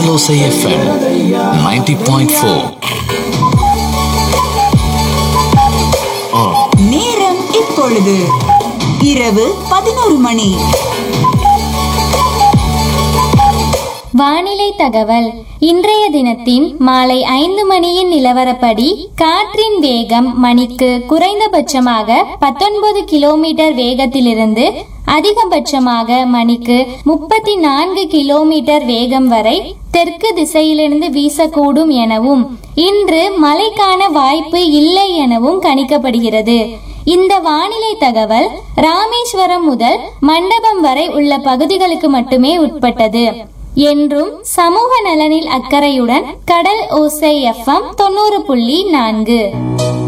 Alosai FM 90.4. நேரம் இப்பொழுது இரவு பதினோரு மணி வானிலை தகவல் இன்றைய தினத்தின் மாலை ஐந்து மணியின் நிலவரப்படி காற்றின் வேகம் மணிக்கு குறைந்தபட்சமாக பத்தொன்பது கிலோமீட்டர் வேகத்திலிருந்து அதிகபட்சமாக மணிக்கு முப்பத்தி நான்கு கிலோமீட்டர் வேகம் வரை தெற்கு திசையிலிருந்து வீசக்கூடும் எனவும் இன்று மழைக்கான வாய்ப்பு இல்லை எனவும் கணிக்கப்படுகிறது இந்த வானிலை தகவல் ராமேஸ்வரம் முதல் மண்டபம் வரை உள்ள பகுதிகளுக்கு மட்டுமே உட்பட்டது என்றும் சமூக நலனில் அக்கறையுடன் கடல் ஓசை எஃப்எம் தொண்ணூறு புள்ளி நான்கு